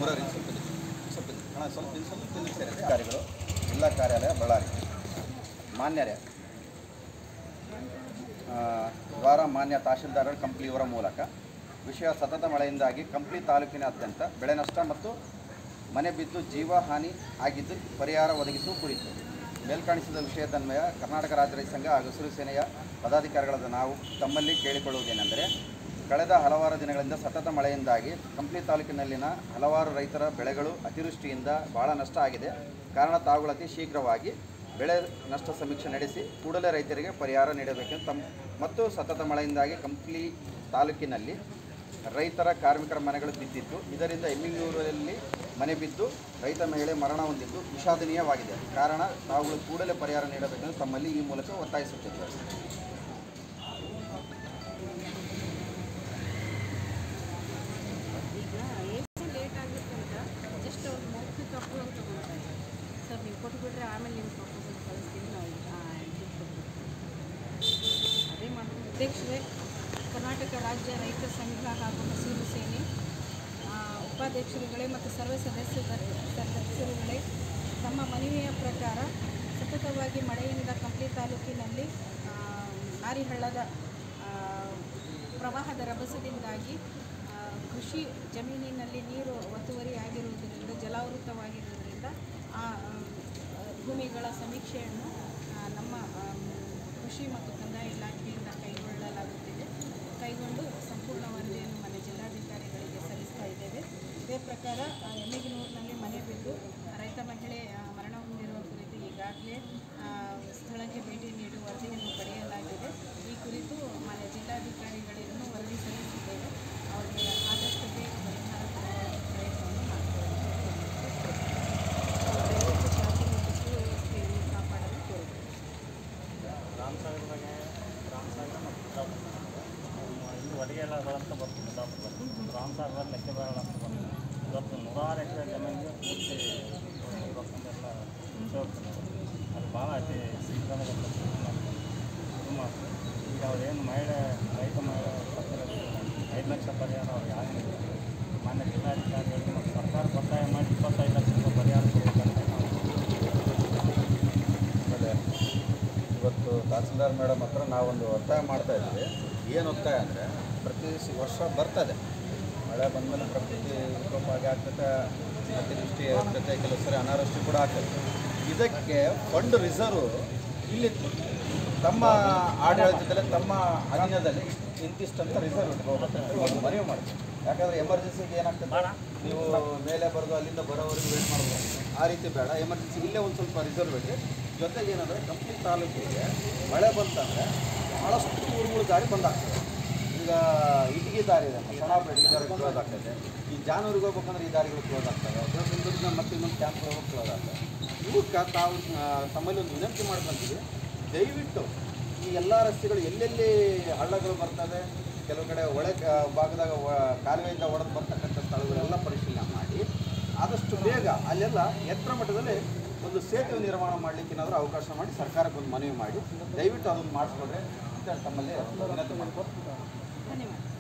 ಮುರಾರಿ ಸ್ವಲ್ಪ ನಿಲ್ಲಿ. ಸ್ವಲ್ಪ ನಿಲ್ಲಿ. ಅಣ್ಣ ಸ್ವಲ್ಪ ನಿಲ್ಲಿ, ಸ್ವಲ್ಪ ನಿಲ್ಲಿಸಿ. ಅಧಿಕಾರಿಗಳು ಜಿಲ್ಲಾ ಕಾರ್ಯಾಲಯ ಬಳ್ಳಾರಿ ಮಾನ್ಯರೇ ಆ, ವಾರ ಮಾನ್ಯ ತಹಶೀಲ್ದಾರರ ಕಂಪ್ನಿಯವರ ಮೂಲಕ ವಿಷಯ ಸತತ ಮಳೆಯಿಂದಾಗಿ ಕಂಪ್ಲಿ ತಾಲೂಕಿನಾದ್ಯಂತ ಬೆಳೆ ನಷ್ಟ ಮತ್ತು ಮನೆ ಬಿದ್ದು ಜೀವ ಹಾನಿ ಆಗಿದ್ದು ಪರಿಹಾರ ಒದಗಿಸುವ ಕುರಿತು ಮೇಲ್ಕಾಣಿಸಿದ ವಿಷಯದನ್ವಯ ಕರ್ನಾಟಕ ರಾಜ್ಯ ರೈತ ಸಂಘ ಹಾಗೂ ಹಸಿರು ಸೇನೆಯ ಪದಾಧಿಕಾರಿಗಳಾದ ನಾವು ತಮ್ಮಲ್ಲಿ ಕೇಳಿಕೊಳ್ಳುವುದೇನೆಂದರೆ ಕಳೆದ ಹಲವಾರು ದಿನಗಳಿಂದ ಸತತ ಮಳೆಯಿಂದಾಗಿ ಕಂಪ್ಲಿ ತಾಲೂಕಿನಲ್ಲಿನ ಹಲವಾರು ರೈತರ ಬೆಳೆಗಳು ಅತಿವೃಷ್ಟಿಯಿಂದ ಬಹಳ ನಷ್ಟ ಆಗಿದೆ ಕಾರಣ ತಾವುಗಳು ಅತಿ ಶೀಘ್ರವಾಗಿ ಬೆಳೆ ನಷ್ಟ ಸಮೀಕ್ಷೆ ನಡೆಸಿ ಕೂಡಲೇ ರೈತರಿಗೆ ಪರಿಹಾರ ನೀಡಬೇಕೆಂದು ತಮ್ಮ ಮತ್ತು ಸತತ ಮಳೆಯಿಂದಾಗಿ ಕಂಪ್ಲಿ ತಾಲೂಕಿನಲ್ಲಿ ರೈತರ ಕಾರ್ಮಿಕರ ಮನೆಗಳು ಬಿದ್ದಿತ್ತು ಇದರಿಂದ ಎಮ್ಮಿಂಗೂರಲ್ಲಿ ಮನೆ ಬಿದ್ದು ರೈತ ಮಹಿಳೆ ಮರಣ ಹೊಂದಿದ್ದು ವಿಷಾದನೀಯವಾಗಿದೆ ಕಾರಣ ತಾವುಗಳು ಕೂಡಲೇ ಪರಿಹಾರ ನೀಡಬೇಕೆಂದು ತಮ್ಮಲ್ಲಿ ಈ ಮೂಲಕ ಒತ್ತಾಯಿಸುತ್ತಿದ್ದಾರೆ ಈಗ ಏನೇ ಲೇಟ್ ಆಗುತ್ತೆ ಅಂತ ಜಸ್ಟ್ ಅವ್ರು ಮೌಖಿಕ ಅಪ್ರೂವಲ್ ತೊಗೊಳ್ತಾರೆ ಸರ್ ನೀವು ಕೊಟ್ಬಿಟ್ರೆ ಆಮೇಲೆ ನಿಮ್ಮ ಪ್ರಪೋಸಲ್ ಕಳಿಸ್ತೀವಿ ನಾವು ದುಡ್ಡು ಕೊಟ್ಬಿಡ್ತೀವಿ ಅದೇ ಮಾಡಿ ಅಧ್ಯಕ್ಷರೇ ಕರ್ನಾಟಕ ರಾಜ್ಯ ರೈತ ಸಂಘ ಹಾಗೂ ಹಸಿರು ಸೇನೆ ಆ, ಉಪಾಧ್ಯಕ್ಷರುಗಳೇ ಮತ್ತು ಸರ್ವ ಸದಸ್ಯ ಸದಸ್ಯರುಗಳೇ ತಮ್ಮ ಮನವಿಯ ಪ್ರಕಾರ ಸತತವಾಗಿ ಮಳೆಯಿಂದ ಕಂಪ್ಲಿ ತಾಲೂಕಿನಲ್ಲಿ ಆ, ನಾರಿಹಳ್ಳದ ಆ, ಪ್ರವಾಹದ ರಭಸದಿಂದಾಗಿ ಆ, ಕೃಷಿ ಜಮೀನಿನಲ್ಲಿ ನೀರು ಒತ್ತುವರಿ ಆಗಿರುವುದರಿಂದ ಜಲಾವೃತವಾಗಿರುವುದರಿಂದ ಆ ಆ, ಭೂಮಿಗಳ ಸಮೀಕ್ಷೆಯನ್ನು ಆ, ನಮ್ಮ ಆ, ಕೃಷಿ ಮತ್ತು ಕಂದಾಯ ಇಲಾಖೆಯಿಂದ ಕೈಗೊಳ್ಳಲಾಗುತ್ತಿದೆ ಕೈಗೊಂಡು ಸಂಪೂರ್ಣ ವರದಿಯನ್ನು ಮನೆ ಜಿಲ್ಲಾಧಿಕಾರಿಗಳಿಗೆ ಸಲ್ಲಿಸ್ತಾ ಇದ್ದೇವೆ ಇದೇ ಪ್ರಕಾರ ಆ, ಎಮ್ಮಿಗನೂರಿನಲ್ಲಿ ಮನೆ ಬಿದ್ದು ರೈತ ಮಹಿಳೆ ಆ, ಮರಣ ಹೊಂದಿರುವ ಕುರಿತು ಈಗಾಗಲೇ ಆ, ಸ್ಥಳಕ್ಕೆ ಭೇಟಿ ನೀಡಿ ವರದಿಯನ್ನು ಪಡೆಯಲಾಗಿದೆ ಈ ಕುರಿತು ಮನೆ ಜಿಲ್ಲಾಧಿಕಾರಿಗಳಿಗೂ ವರದಿ ಸಲ್ಲಿಸಿದ್ದೇವೆ ಅವರಿಗೆ ಆದಷ್ಟು ಬೇಗ ಪರಿಹಾರ ಕೊಡುವ ಪ್ರಯತ್ನವನ್ನು ಮಾಡ್ತೇವೆ ದಯವಿಟ್ಟು ಶಾಸನ ಕೃಷಿ ವ್ಯವಸ್ಥೆಯನ್ನು ಕಾಪಾಡಲು ಕೋರುತ್ತೇವೆ ರಾಮಸಾಗರದಾಗೆ ರಾಮಸಾಗರ ಮತ್ತು ಬಿಜಾಪುರ ಇಲ್ಲಿ ಒಡಗೆಲ್ಲ ಅಂತ ಬರ್ತದೆ ಬಿಜಾಪುರ ರಾಮಸಾಗರ ಲೆಕ್ಕಬೇಡ ಅಂತ ಬರ್ತದೆ ಇವತ್ತು ನೂರಾರು ಎಕರೆ ಜಮೀನಿಗೆ ಪೂರ್ತಿ ಇವತ್ತೊಂದೆಲ್ಲ ಹೋಗ್ತದೆ ಅದು ಭಾಳ ಅತಿ ಶೀಘ್ರದಾಗ ಇದು ಮಾಡ್ತದೆ ಈಗ ಅವ್ರೇನು ಮಹಿಳೆ ರೈತ ಮಹಿಳೆ ಸತ್ತಿರೋದು ಐದು ಲಕ್ಷ ಪರಿಹಾರ ಅವ್ರಿಗೆ ಆಗಲಿಲ್ಲ ಮಾನ್ಯ ಜಿಲ್ಲಾಧಿಕಾರಿಗಳಿಗೆ ಮತ್ತು ಸರ್ಕಾರ ಒತ್ತಾಯ ಮಾಡಿ ಇಪ್ಪತ್ತೈದು ಲಕ್ಷ ರೂಪಾಯಿ ಪರಿಹಾರ ಕೊಡಬೇಕಂತ ನಾವು ಆಮೇಲೆ ಇವತ್ತು ತಹಸೀಲ್ದಾರ್ ಮೇಡಮ್ ಹತ್ರ ನಾವೊಂದು ಒತ್ತಾಯ ಮಾಡ್ತಾ ಇದ್ವಿ ಏನು ಒತ್ತಾಯ ಅಂದರೆ ಪ್ರತಿ ಸ- ವರ್ಷ ಬರ್ತದೆ ಮಳೆ ಬಂದಮೇಲೆ ಪ್ರಕೃತಿ ವಿಕೋಪ ಆಗಿ ಆಗ್ತದೆ ಅತಿವೃಷ್ಟಿ ಆಗ್ತದೆ ಕೆಲವು ಸರಿ ಅನಾವೃಷ್ಟಿ ಕೂಡ ಆಗ್ತದೆ ಇದಕ್ಕೆ ಫಂಡ್ ರಿಸರ್ವ್ ಇಲ್ಲಿತ್ತು ತಮ್ಮ ಆಡಳಿತದಲ್ಲಿ ತಮ್ಮ ಅಧೀನದಲ್ಲಿ ಇಂತಿಷ್ಟಂತ ರಿಸರ್ವ್ ಇಟ್ಕೋಬೇಕಂತ ಒಂದು ಮನವಿ ಮಾಡ್ತೀವಿ ಯಾಕಂದರೆ ಎಮರ್ಜೆನ್ಸಿಗೆ ಏನಾಗ್ತದೆ ನೀವು ಮೇಲೆ ಬರೋದು ಅಲ್ಲಿಂದ ಬರೋವರೆಗೂ ವೇಟ್ ಮಾಡ್ಬೋದು ಆ ರೀತಿ ಬೇಡ ಎಮರ್ಜೆನ್ಸಿ ಇಲ್ಲೇ ಒಂದು ಸ್ವಲ್ಪ ರಿಸರ್ವ್ ಇಟ್ಟು ಜೊತೆಗೆ ಏನಂದರೆ ಕಂಪ್ಲೀಟ್ ತಾಲೂಕಿಗೆ ಮಳೆ ಬಂತಂದರೆ ಭಾಳಷ್ಟು ಊರುಗಳು ದಾರಿ ಬಂದಾಗ್ತದೆ ಈಗ ಇಟಗಿ ದಾರಿ ಇದೆ ಸಣಾಪೇಟೆ ಈ ದಾರಿ ಕ್ಲೋಸ್ ಆಗ್ತದೆ ಈ ಜಾನೂರಿಗೆ ಹೋಗ್ಬೇಕಂದ್ರೆ ಈ ದಾರಿಗಳು ಕ್ಲೋಸ್ ಆಗ್ತವೆ ದೇವಸ್ಥಾನದಿಂದ ಮತ್ತೆ ಇನ್ನೊಂದು ಕ್ಯಾಂಪ್ ಹೋಗೋಕೆ ಕ್ಲೋಸ್ ಆಗ್ತದೆ ಇವಕ್ಕೆ ತಾವು ಆ, ತಮ್ಮಲ್ಲಿ ಒಂದು ವಿನಂತಿ ಮಾಡ್ಕೊಂತೀವಿ ದಯವಿಟ್ಟು ಈ ಎಲ್ಲ ರಸ್ತೆಗಳು ಎಲ್ಲೆಲ್ಲಿ ಹಳ್ಳಗಳು ಬರ್ತವೆ ಕೆಲವು ಕಡೆ ಒಳ ಆ, ಭಾಗದಾಗ ಒ- ಕಾಲುವೆಯಿಂದ ಒಡೆದು ಬರ್ತಕ್ಕಂಥ ಸ್ಥಳಗಳೆಲ್ಲ ಪರಿಶೀಲನೆ ಮಾಡಿ ಆದಷ್ಟು ಬೇಗ ಅಲ್ಲೆಲ್ಲ ಎತ್ತರ ಮಟ್ಟದಲ್ಲಿ ಒಂದು ಸೇತುವೆ ನಿರ್ಮಾಣ ಮಾಡಲಿಕ್ಕೆ ಏನಾದರೂ ಅವಕಾಶ ಮಾಡಿ ಸರ್ಕಾರಕ್ಕೆ ಒಂದು ಮನವಿ ಮಾಡಿ ದಯವಿಟ್ಟು ಅದನ್ನು ಮಾಡಿಸ್ಕೊಡ್ರೆ ಅಂತ ತಮ್ಮಲ್ಲಿ ವಿನಂತಿ ಮಾಡ್ಕೊಂಡು ಧನ್ಯವಾದ